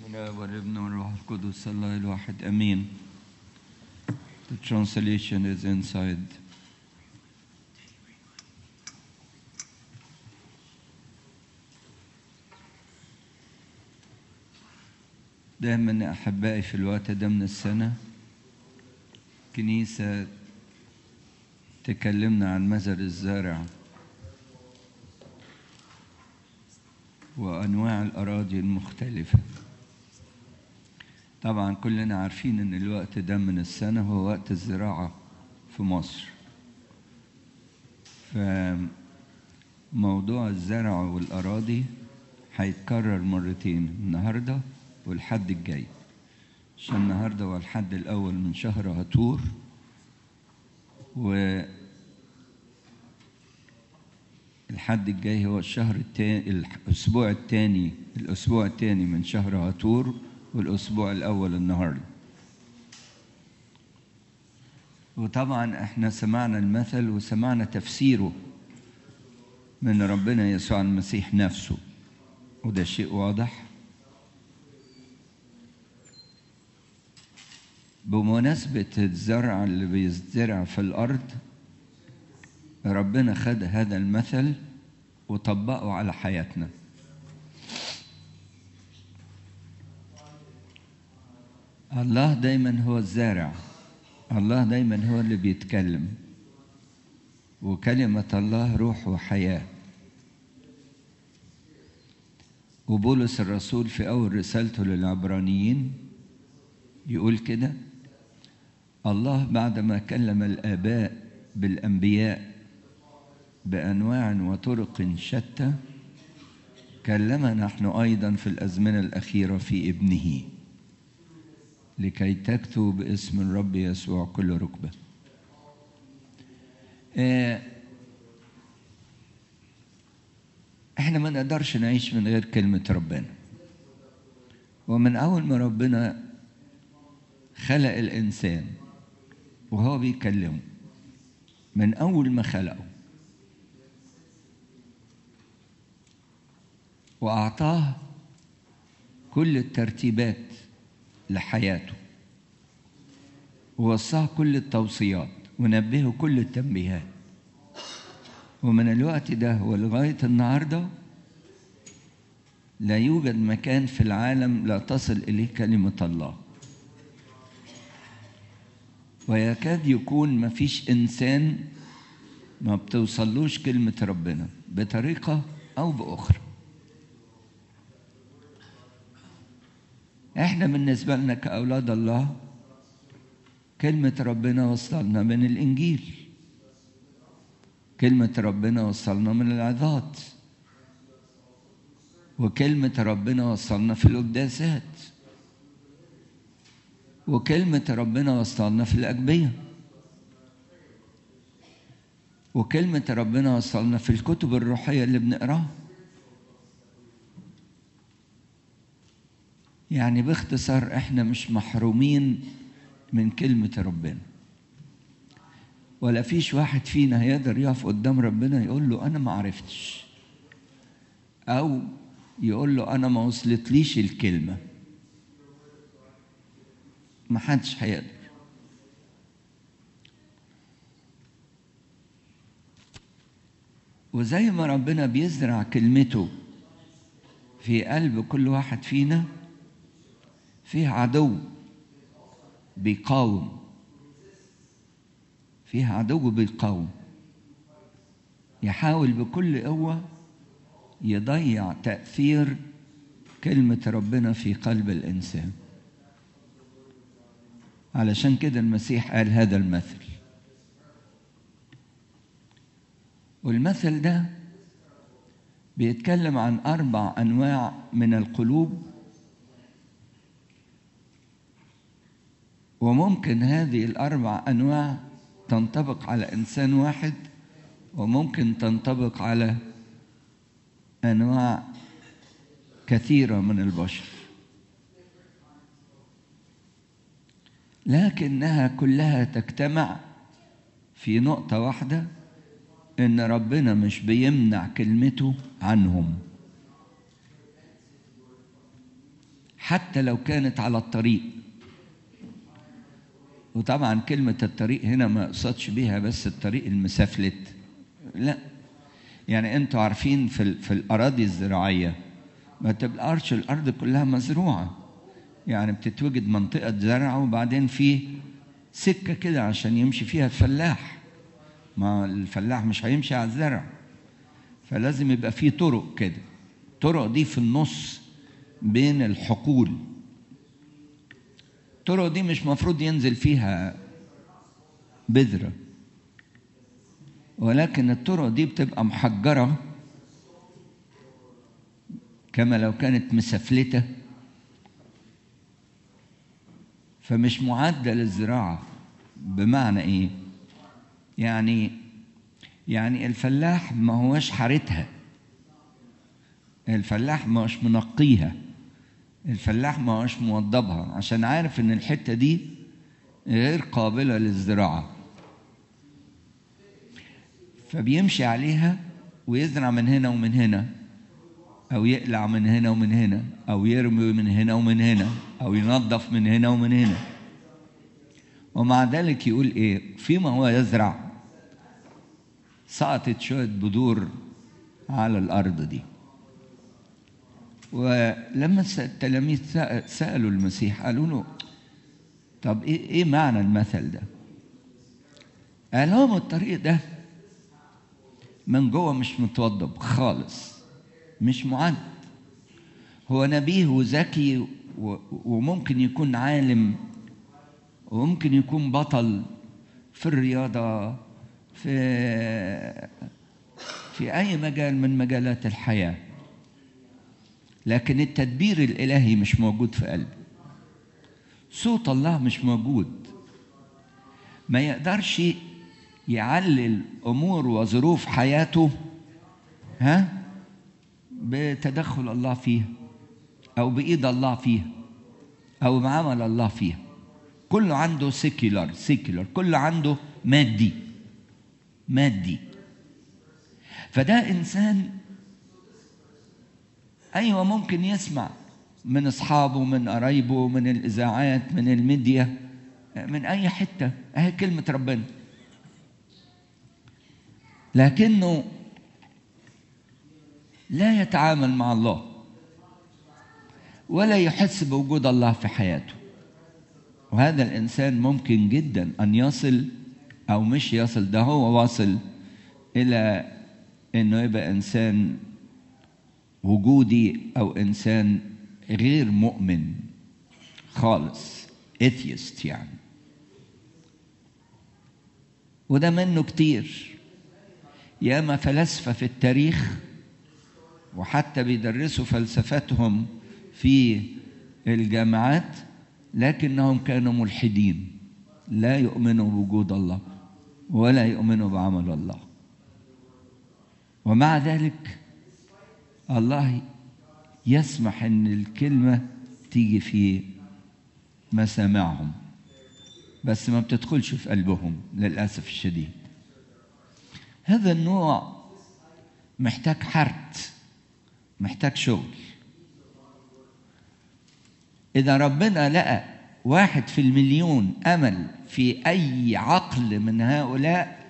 الاب والابن والروح القدس الله الواحد امين The translation is inside. دائما احبائي في الوقت ده من السنه كنيسه تكلمنا عن مزر الزارع وانواع الاراضي المختلفه طبعا كلنا عارفين ان الوقت ده من السنه هو وقت الزراعه في مصر فموضوع الزرع والاراضي هيتكرر مرتين النهارده والحد الجاي عشان النهارده هو الحد الاول من شهر هطور و الحد الجاي هو الشهر التاني الاسبوع الثاني الاسبوع الثاني من شهر هطور والاسبوع الاول النهارده وطبعا احنا سمعنا المثل وسمعنا تفسيره من ربنا يسوع المسيح نفسه وده شيء واضح بمناسبة الزرع اللي بيزرع في الأرض ربنا خد هذا المثل وطبقه على حياتنا الله دايما هو الزارع الله دايما هو اللي بيتكلم وكلمة الله روح وحياة وبولس الرسول في أول رسالته للعبرانيين يقول كده الله بعدما كلم الآباء بالأنبياء بأنواع وطرق شتى كلمنا نحن أيضا في الأزمنة الأخيرة في ابنه لكي تكتب باسم الرب يسوع كل ركبة احنا ما نقدرش نعيش من غير كلمة ربنا ومن أول ما ربنا خلق الإنسان وهو بيكلمه من أول ما خلقه وأعطاه كل الترتيبات لحياته ووصاه كل التوصيات ونبهه كل التنبيهات ومن الوقت ده ولغاية النهاردة لا يوجد مكان في العالم لا تصل إليه كلمة الله ويكاد يكون ما فيش إنسان ما بتوصلوش كلمة ربنا بطريقة أو بأخرى احنا بالنسبة لنا كأولاد الله كلمة ربنا وصلنا من الإنجيل كلمة ربنا وصلنا من العظات وكلمة ربنا وصلنا في القداسات وكلمة ربنا وصلنا في الأجبية وكلمة ربنا وصلنا في الكتب الروحية اللي بنقراها يعني باختصار احنا مش محرومين من كلمة ربنا ولا فيش واحد فينا هيقدر يقف قدام ربنا يقول له أنا ما عرفتش أو يقول له أنا ما وصلتليش الكلمة ما حدش هيقدر وزي ما ربنا بيزرع كلمته في قلب كل واحد فينا فيه عدو بيقاوم فيه عدو بيقاوم يحاول بكل قوة يضيع تأثير كلمة ربنا في قلب الإنسان علشان كده المسيح قال هذا المثل والمثل ده بيتكلم عن أربع أنواع من القلوب وممكن هذه الأربع أنواع تنطبق على إنسان واحد وممكن تنطبق على أنواع كثيرة من البشر لكنها كلها تجتمع في نقطة واحدة إن ربنا مش بيمنع كلمته عنهم حتى لو كانت على الطريق وطبعا كلمة الطريق هنا ما اقصدش بيها بس الطريق المسافلت لا يعني انتوا عارفين في, في الأراضي الزراعية ما تبقاش الأرض كلها مزروعة يعني بتتوجد منطقة زرع وبعدين في سكة كده عشان يمشي فيها الفلاح ما الفلاح مش هيمشي على الزرع فلازم يبقى في طرق كده الطرق دي في النص بين الحقول الطرق دي مش مفروض ينزل فيها بذرة ولكن الطرق دي بتبقى محجرة كما لو كانت مسفلتة فمش معدة للزراعة بمعنى ايه يعني يعني الفلاح ما هوش حارتها الفلاح ما هوش منقيها الفلاح ما هوش موضبها عشان عارف ان الحته دي غير قابله للزراعه فبيمشي عليها ويزرع من هنا ومن هنا او يقلع من هنا ومن هنا او يرمي من هنا ومن هنا او ينظف من هنا ومن هنا ومع ذلك يقول ايه فيما هو يزرع سقطت شويه بذور على الارض دي ولما التلاميذ سالوا المسيح قالوا له طب ايه ايه معنى المثل ده قال لهم الطريق ده من جوه مش متوضب خالص مش معد هو نبيه وذكي وممكن يكون عالم وممكن يكون بطل في الرياضة في في أي مجال من مجالات الحياة لكن التدبير الإلهي مش موجود في قلبه صوت الله مش موجود ما يقدرش يعلل أمور وظروف حياته ها بتدخل الله فيها أو بإيد الله فيها أو بعمل الله فيها كله عنده سيكولار سيكولار كله عنده مادي مادي فده إنسان أيوة ممكن يسمع من أصحابه من قرايبه من الإذاعات من الميديا من أي حتة أهي كلمة ربنا لكنه لا يتعامل مع الله ولا يحس بوجود الله في حياته وهذا الانسان ممكن جدا ان يصل او مش يصل ده هو واصل الى انه يبقى انسان وجودي او انسان غير مؤمن خالص اثيست يعني وده منه كتير ياما فلاسفه في التاريخ وحتى بيدرسوا فلسفتهم في الجامعات لكنهم كانوا ملحدين لا يؤمنوا بوجود الله ولا يؤمنوا بعمل الله ومع ذلك الله يسمح ان الكلمه تيجي في مسامعهم بس ما بتدخلش في قلبهم للاسف الشديد هذا النوع محتاج حرت محتاج شغل إذا ربنا لقى واحد في المليون أمل في أي عقل من هؤلاء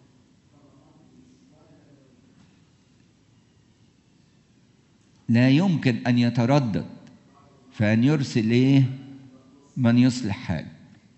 لا يمكن أن يتردد فأن يرسل إيه من يصلح حاله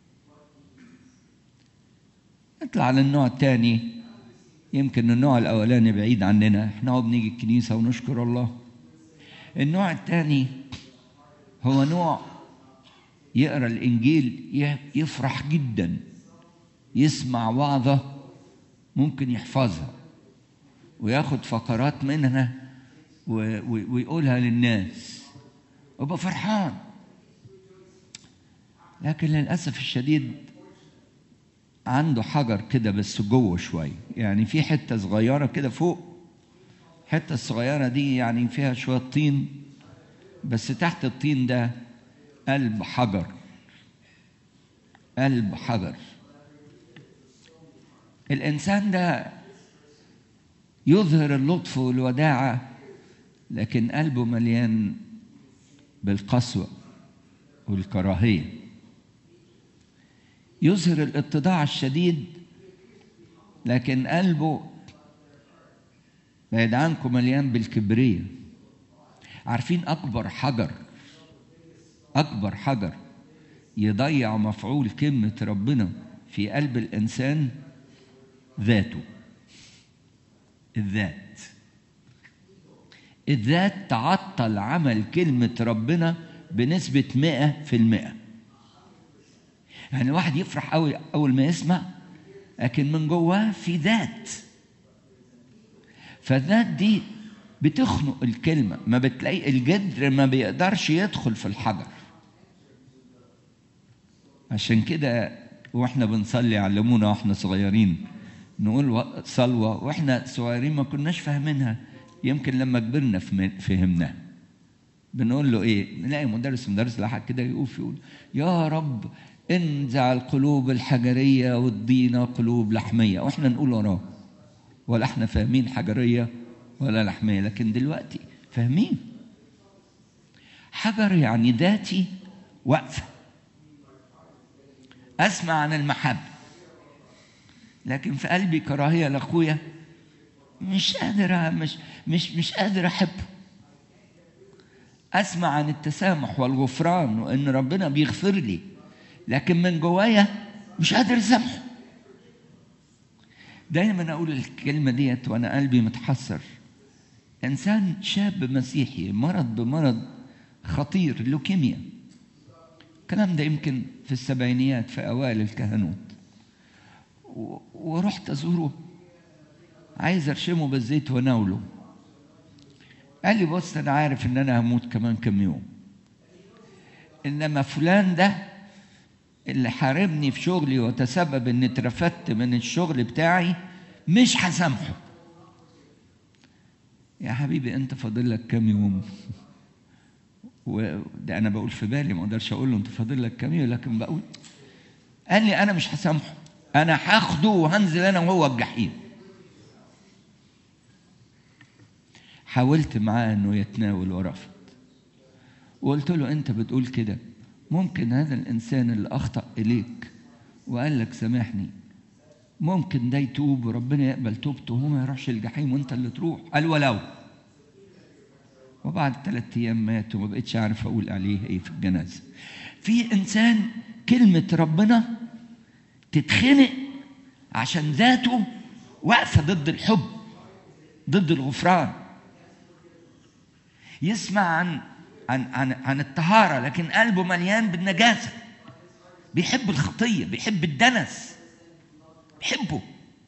نطلع للنوع الثاني يمكن النوع الأولاني بعيد عننا احنا هو بنيجي الكنيسة ونشكر الله النوع الثاني هو نوع يقرا الانجيل يفرح جدا يسمع وعظه ممكن يحفظها وياخد فقرات منها ويقولها للناس ويبقى فرحان لكن للاسف الشديد عنده حجر كده بس جوه شويه يعني في حته صغيره كده فوق الحته الصغيره دي يعني فيها شويه طين بس تحت الطين ده قلب حجر قلب حجر الانسان ده يظهر اللطف والوداعه لكن قلبه مليان بالقسوه والكراهية يظهر الاتضاع الشديد لكن قلبه بعيد عنكم مليان بالكبرية عارفين أكبر حجر أكبر حجر يضيع مفعول كلمة ربنا في قلب الإنسان ذاته الذات الذات تعطل عمل كلمة ربنا بنسبة مئة في المئة يعني الواحد يفرح أول, أول ما يسمع لكن من جواه في ذات فالذات دي بتخنق الكلمة ما بتلاقي الجدر ما بيقدرش يدخل في الحجر عشان كده واحنا بنصلي علمونا واحنا صغيرين نقول صلوة واحنا صغيرين ما كناش فاهمينها يمكن لما كبرنا فهمناها بنقول له ايه نلاقي مدرس مدرس لحد كده يقف يقول يا رب انزع القلوب الحجرية وادينا قلوب لحمية واحنا نقول وراه ولا احنا فاهمين حجرية ولا لحمية لكن دلوقتي فاهمين حجر يعني ذاتي واقفة أسمع عن المحبة لكن في قلبي كراهية لأخويا مش قادر مش مش مش قادر أحبه أسمع عن التسامح والغفران وإن ربنا بيغفر لي لكن من جوايا مش قادر أسامحه دايما أقول الكلمة ديت وأنا قلبي متحسر إنسان شاب مسيحي مرض بمرض خطير لوكيميا الكلام ده يمكن في السبعينيات في أوائل الكهنوت ورحت أزوره عايز أرشمه بالزيت وأناوله قال لي بص أنا عارف إن أنا هموت كمان كم يوم إنما فلان ده اللي حاربني في شغلي وتسبب إني اترفدت من الشغل بتاعي مش هسامحه يا حبيبي أنت فاضل لك كام يوم وده انا بقول في بالي ما اقدرش اقول له انت فاضل لك كام يوم لكن بقول قال لي انا مش هسامحه انا هاخده وهنزل انا وهو الجحيم حاولت معاه انه يتناول ورفض وقلت له انت بتقول كده ممكن هذا الانسان اللي اخطا اليك وقال لك سامحني ممكن ده يتوب وربنا يقبل توبته وهو ما يروحش الجحيم وانت اللي تروح قال ولو وبعد ثلاثة أيام مات وما بقتش عارف أقول عليه إيه في الجنازة. في إنسان كلمة ربنا تتخنق عشان ذاته واقفة ضد الحب ضد الغفران. يسمع عن عن عن عن الطهارة لكن قلبه مليان بالنجاسة. بيحب الخطية، بيحب الدنس. بيحبه.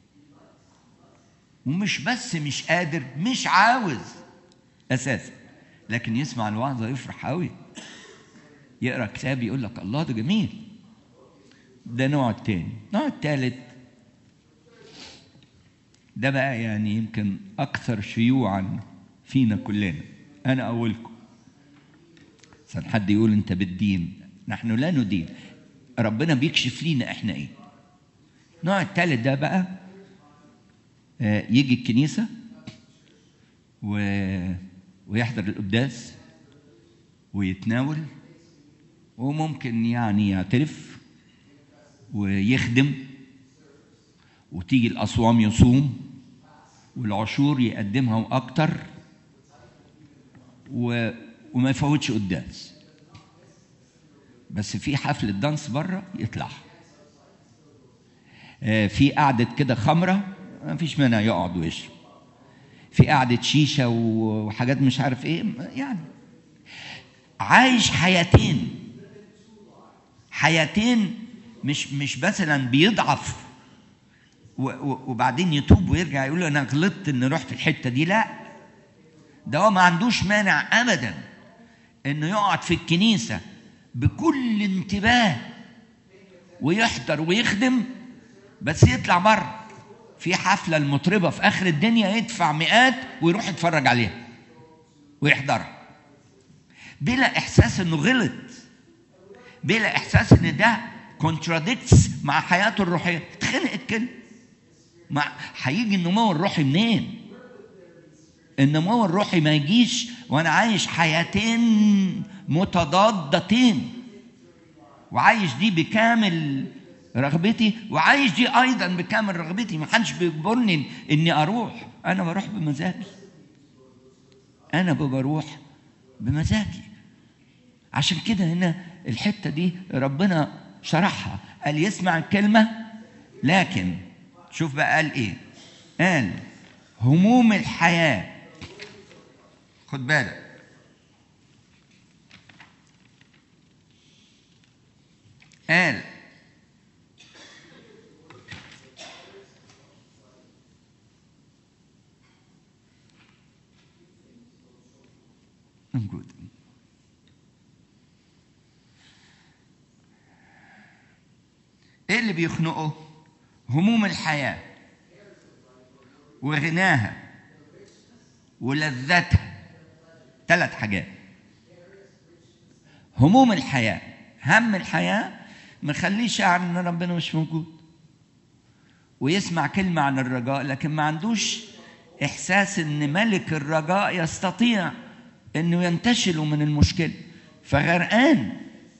ومش بس مش قادر مش عاوز اساسا لكن يسمع الوعظه يفرح قوي يقرا كتاب يقول لك الله ده جميل ده نوع التاني النوع التالت ده بقى يعني يمكن اكثر شيوعا فينا كلنا انا اولكم عشان حد يقول انت بالدين نحن لا ندين ربنا بيكشف لينا احنا ايه النوع التالت ده بقى يجي الكنيسه و ويحضر القداس ويتناول وممكن يعني يعترف ويخدم وتيجي الأصوام يصوم والعشور يقدمها وأكتر و... وما يفوتش قداس بس في حفلة دانس بره يطلع في قعدة كده خمرة ما فيش مانع يقعد ويشرب في قعدة شيشة وحاجات مش عارف ايه يعني عايش حياتين حياتين مش مش مثلا بيضعف وبعدين يتوب ويرجع يقول انا غلطت اني رحت الحته دي لا ده هو ما عندوش مانع ابدا انه يقعد في الكنيسه بكل انتباه ويحضر ويخدم بس يطلع بره في حفله المطربه في اخر الدنيا يدفع مئات ويروح يتفرج عليها ويحضرها بلا احساس انه غلط بلا احساس ان ده كونتراديكتس مع حياته الروحيه تخنق الكلمه مع هيجي النمو الروحي منين النمو الروحي ما يجيش وانا عايش حياتين متضادتين وعايش دي بكامل رغبتي وعايش دي ايضا بكامل رغبتي ما حدش بيجبرني اني اروح انا بروح بمزاجي انا بروح بمزاجي عشان كده هنا الحته دي ربنا شرحها قال يسمع الكلمه لكن شوف بقى قال ايه قال هموم الحياه خد بالك قال موجود ايه اللي بيخنقه هموم الحياه وغناها ولذتها ثلاث حاجات هموم الحياه هم الحياه مخليه شاعر ان ربنا مش موجود ويسمع كلمه عن الرجاء لكن ما عندوش احساس ان ملك الرجاء يستطيع انه ينتشلوا من المشكله فغرقان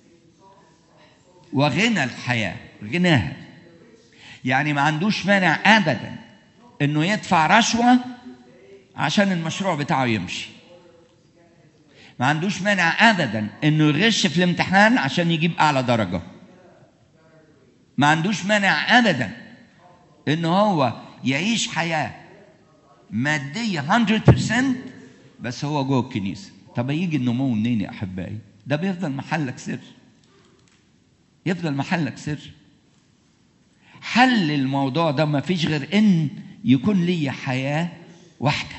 وغنى الحياه غناها يعني ما عندوش مانع ابدا انه يدفع رشوه عشان المشروع بتاعه يمشي ما عندوش مانع ابدا انه يغش في الامتحان عشان يجيب اعلى درجه ما عندوش مانع ابدا انه هو يعيش حياه ماديه 100% بس هو جوه الكنيسه طب يجي النمو منين يا احبائي ده بيفضل محلك سر يفضل محلك سر حل الموضوع ده ما فيش غير ان يكون لي حياه واحده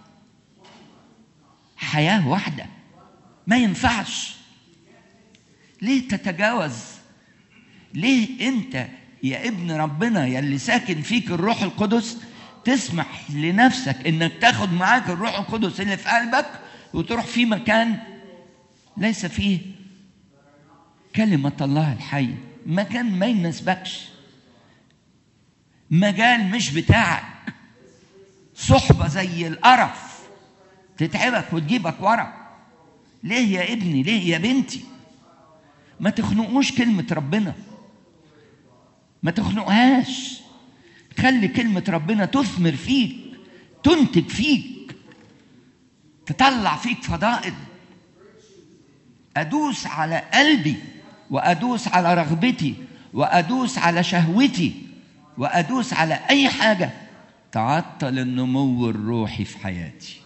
حياه واحده ما ينفعش ليه تتجاوز ليه انت يا ابن ربنا يا اللي ساكن فيك الروح القدس تسمح لنفسك انك تاخد معاك الروح القدس اللي في قلبك وتروح في مكان ليس فيه كلمة الله الحي مكان ما يناسبكش مجال مش بتاعك صحبة زي القرف تتعبك وتجيبك ورا ليه يا ابني ليه يا بنتي ما تخنقوش كلمة ربنا ما تخنقهاش خلي كلمة ربنا تثمر فيك تنتج فيك تطلع فيك فضائل أدوس على قلبي وأدوس على رغبتي وأدوس على شهوتي وأدوس على أي حاجة تعطل النمو الروحي في حياتي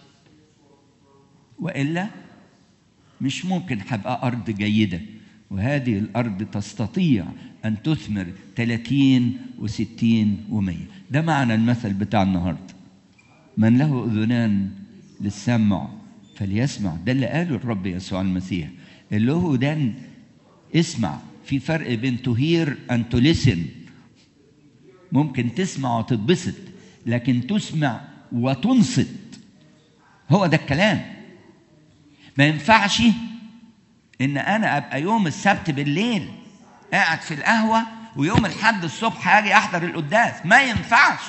وإلا مش ممكن هبقى أرض جيدة وهذه الأرض تستطيع أن تثمر 30 و60 و100 ده معنى المثل بتاع النهاردة من له أذنان للسمع فليسمع ده اللي قاله الرب يسوع المسيح اللي له ودان اسمع في فرق بين تهير أن تلسن ممكن تسمع وتتبسط لكن تسمع وتنصت هو ده الكلام ما ينفعش ان انا ابقى يوم السبت بالليل قاعد في القهوه ويوم الحد الصبح اجي احضر القداس ما ينفعش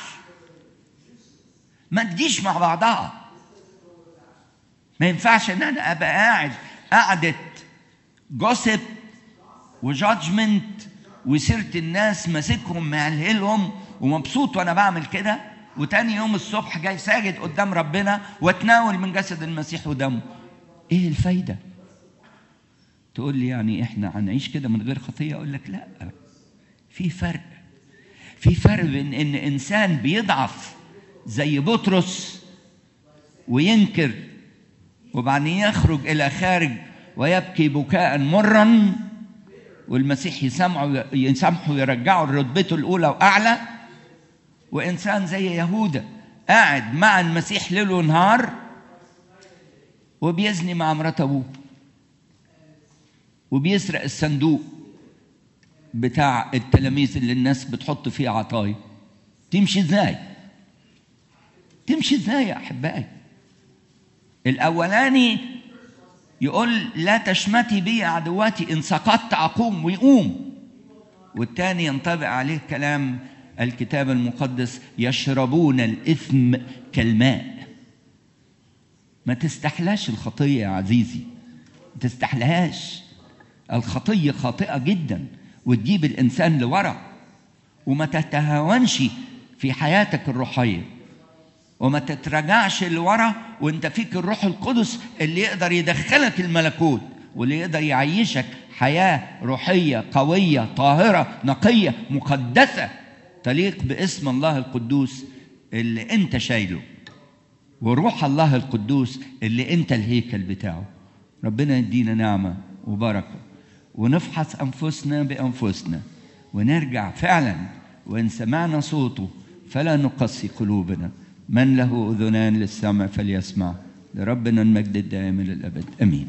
ما تجيش مع بعضها ما ينفعش ان انا ابقى قاعد قعده جوسب وجادجمنت وسيره الناس ماسكهم مهلهلهم ومبسوط وانا بعمل كده وتاني يوم الصبح جاي ساجد قدام ربنا واتناول من جسد المسيح ودمه ايه الفايده تقول لي يعني احنا هنعيش كده من غير خطيه اقول لك لا في فرق في فرق بين ان انسان بيضعف زي بطرس وينكر وبعدين يخرج الى خارج ويبكي بكاء مرا والمسيح يسامحه يسامحه ويرجعه لرتبته الاولى واعلى وانسان زي يهوذا قاعد مع المسيح ليل ونهار وبيزني مع مرات ابوه وبيسرق الصندوق بتاع التلاميذ اللي الناس بتحط فيه عطايا تمشي ازاي تمشي ازاي يا احبائي الاولاني يقول لا تشمتي بي عدواتي ان سقطت اقوم ويقوم والتاني ينطبق عليه كلام الكتاب المقدس يشربون الاثم كالماء ما تستحلاش الخطيه يا عزيزي ما تستحلهاش الخطيه خاطئه جدا وتجيب الانسان لورا وما تتهاونش في حياتك الروحيه وما تتراجعش لورا وانت فيك الروح القدس اللي يقدر يدخلك الملكوت واللي يقدر يعيشك حياه روحيه قويه طاهره نقيه مقدسه تليق باسم الله القدوس اللي انت شايله وروح الله القدوس اللي انت الهيكل بتاعه ربنا يدينا نعمه وبركه ونفحص انفسنا بانفسنا ونرجع فعلا وان سمعنا صوته فلا نقسي قلوبنا من له اذنان للسمع فليسمع لربنا المجد الدائم للابد امين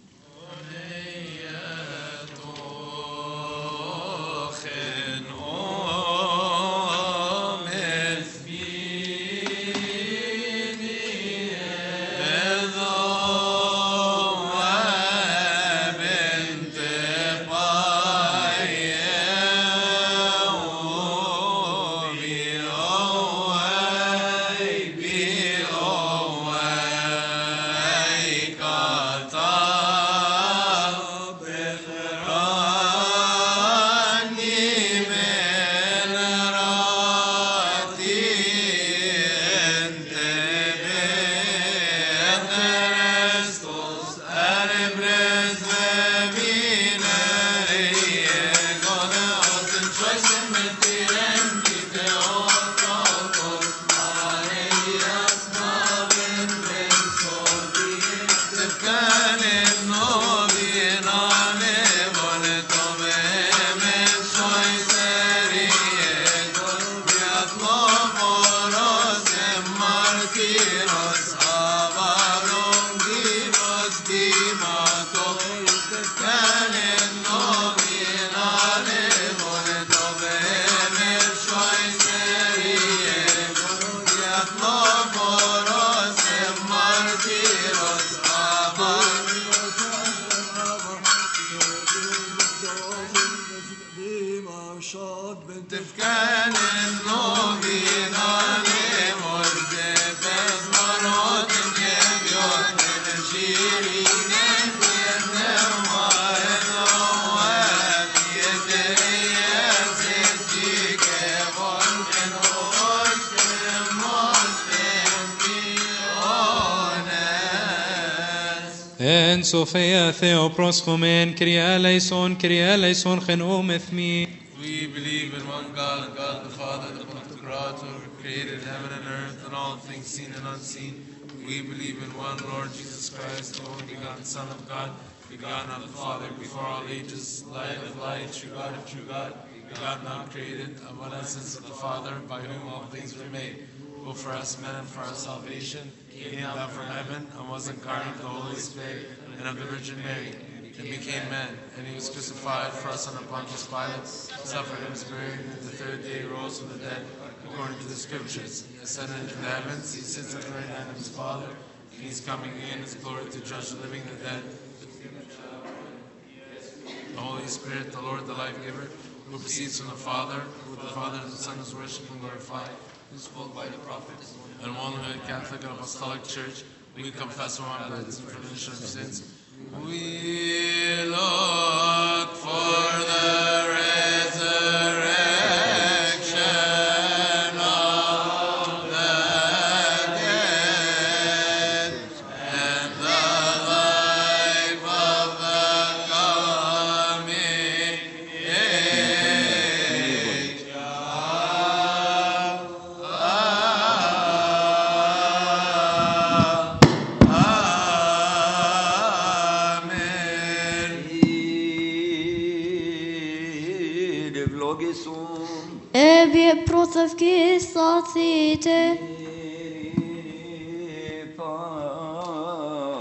En Sophia Theo proschomen, Kyrie eleison, Kyrie eleison, genome with me. We believe in one God, God the Father, the Pantocrator, who created heaven and earth and all things seen and unseen. We believe in one Lord Jesus Christ, the only begotten Son of God, begotten of the Father before all ages, light of light, true God of true God, God not created, of one essence of the Father, by whom all things were made, who for us men and for our salvation came down from heaven and was incarnate of the Holy Spirit and of the Virgin Mary and became man, and he was crucified for us under Pontius Pilate, suffered and was buried, and the third day rose from the dead, according to the Scriptures. He ascended into the heavens, he sits at the right hand of his Father, and he's coming again in his glory to judge the living and the dead. The Holy Spirit, the Lord, the life giver, who proceeds from the Father, who with the Father and the Son is worshipped and glorified, who spoke by the prophets, and one holy Catholic and Apostolic Church, we confess one another for the remission of sins. We look for the resurrection of the dead and the life of the coming age. Amen. Ebbe prosavki satite,